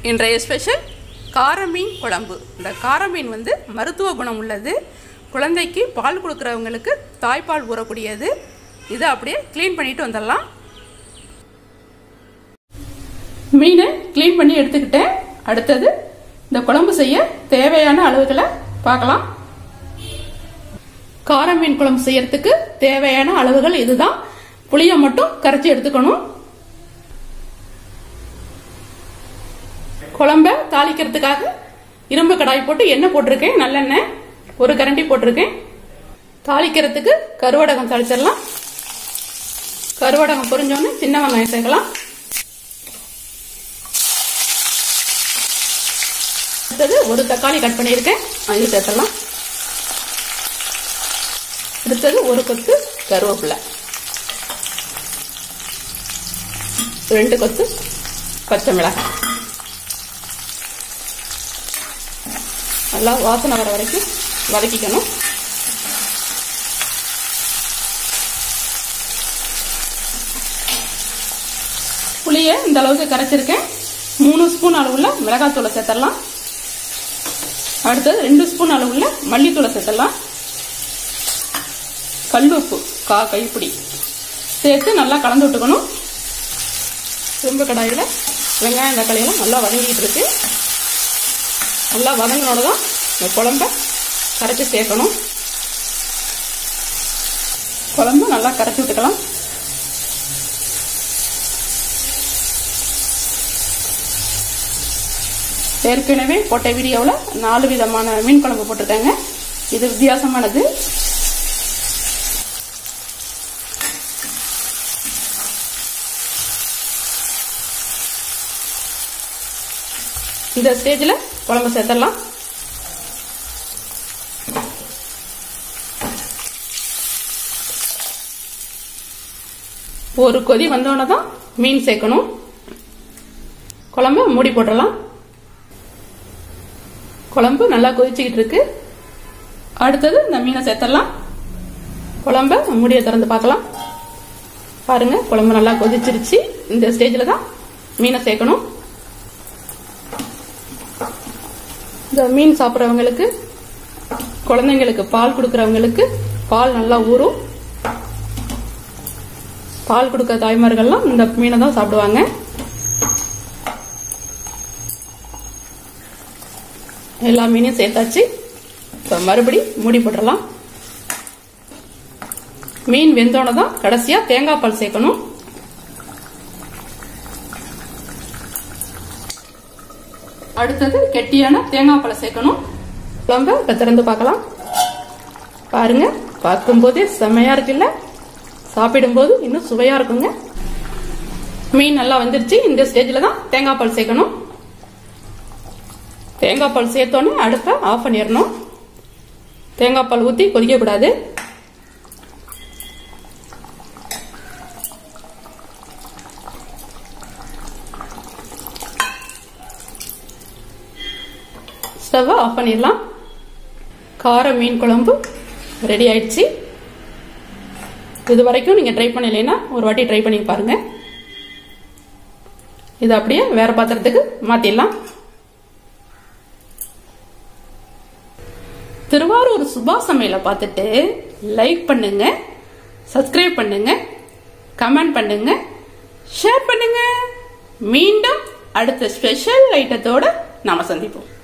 இன்றைய ஸ்பெஷல் கார மீன் குழம்பு இந்த கார மீன் வந்து மருத்துவ குணம் உள்ளது குழந்தைக்கு பால் கொடுக்குறவங்களுக்கு தாய்ப்பால் ஊறக்கூடியது இதை அப்படியே க்ளீன் பண்ணிட்டு வந்துடலாம் மீனை க்ளீன் பண்ணி எடுத்துக்கிட்டேன் அடுத்தது இந்த குழம்பு செய்ய தேவையான அளவுகளை பார்க்கலாம் கார மீன் குழம்பு செய்யறதுக்கு தேவையான அளவுகள் இதுதான் புளியை மட்டும் கரைச்சி எடுத்துக்கணும் குழம்ப தாளிக்கிறதுக்காக இரும்பு கடாய் போட்டு எண்ணெய் போட்டிருக்கேன் நல்லெண்ணெய் ஒரு கரண்டி போட்டிருக்கேன் தாளிக்கிறதுக்கு கருவடகம் தாளிச்சிடலாம் கருவடகம் பொரிஞ்சோன்னு சின்ன வெங்காயம் சேர்க்கலாம் அடுத்தது ஒரு தக்காளி கட் பண்ணியிருக்கேன் அதையும் சேர்த்துடலாம் அடுத்தது ஒரு கொத்து கருவேப்பிலை ரெண்டு கொத்து பச்சை மிளகாய் நல்லா வாசனை வர வரைக்கும் வதக்கிக்கணும் புளியை இந்த அளவுக்கு கரைச்சிருக்கேன் மூணு ஸ்பூன் அளவுள்ள மிளகாத்தூளை சேர்த்துடலாம் அடுத்தது ரெண்டு ஸ்பூன் அளவுள்ள மல்லித்தூளை சேர்த்துடலாம் கல்லுப்பு கா கைப்பிடி சேர்த்து நல்லா கலந்து விட்டுக்கணும் செம்பு கடாயில் வெங்காயம் தக்காளியெல்லாம் நல்லா வதங்கிட்டு இருக்கு நல்லா வதங்கினோட தான் இந்த குழம்ப கரைச்சி சேர்க்கணும் குழம்பு நல்லா கரைச்சி விட்டுக்கலாம் ஏற்கனவே போட்ட வீடியோவில் நாலு விதமான மீன் குழம்பு போட்டிருக்காங்க இது வித்தியாசமானது இந்த ஸ்டேஜில் குழம்பு சேர்த்துடலாம் ஒரு கொதி வந்தோடனே தான் மீன் சேர்க்கணும் குழம்பு மூடி போட்டுடலாம் குழம்பு நல்லா கொதிச்சுக்கிட்டு இருக்கு அடுத்தது இந்த மீனை சேர்த்துடலாம் குழம்ப மூடியை திறந்து பார்க்கலாம் பாருங்க குழம்பு நல்லா கொதிச்சிருச்சு இந்த ஸ்டேஜில் தான் மீனை சேர்க்கணும் இந்த மீன் சாப்பிட்றவங்களுக்கு குழந்தைங்களுக்கு பால் கொடுக்குறவங்களுக்கு பால் நல்லா ஊறும் பால் கொடுக்க தாய்மார்கள்லாம் இந்த மீனை தான் சாப்பிடுவாங்க எல்லா மீனையும் சேர்த்தாச்சு இப்போ மறுபடி மூடி போட்டுடலாம் மீன் வெந்தோட தான் கடைசியாக தேங்காய் பால் சேர்க்கணும் அடுத்தது கெட்டியான தேங்காய் பழம் சேர்க்கணும் குழம்ப இப்போ திறந்து பார்க்கலாம் பாருங்க பார்க்கும்போதே செமையா இருக்குல்ல சாப்பிடும்போது இன்னும் சுவையா இருக்குங்க மீன் நல்லா வந்துருச்சு இந்த ஸ்டேஜில் தான் தேங்காய் பால் சேர்க்கணும் தேங்காய் பால் சேர்த்தோன்னே அடுப்பை ஆஃப் பண்ணிடணும் தேங்காய் பால் ஊற்றி கொதிக்கக்கூடாது ஸ்டவ்வை ஆஃப் பண்ணிடலாம் கார மீன் குழம்பு ரெடி ஆயிடுச்சு இது வரைக்கும் நீங்கள் ட்ரை பண்ணலைன்னா ஒரு வாட்டி ட்ரை பண்ணி பாருங்க இது அப்படியே வேற பாத்திரத்துக்கு மாற்றிடலாம் திருவாரூர் சுபா சமையலை பார்த்துட்டு லைக் பண்ணுங்க சப்ஸ்கிரைப் பண்ணுங்க கமெண்ட் பண்ணுங்க ஷேர் பண்ணுங்க மீண்டும் அடுத்த ஸ்பெஷல் ஐட்டத்தோட நாம சந்திப்போம்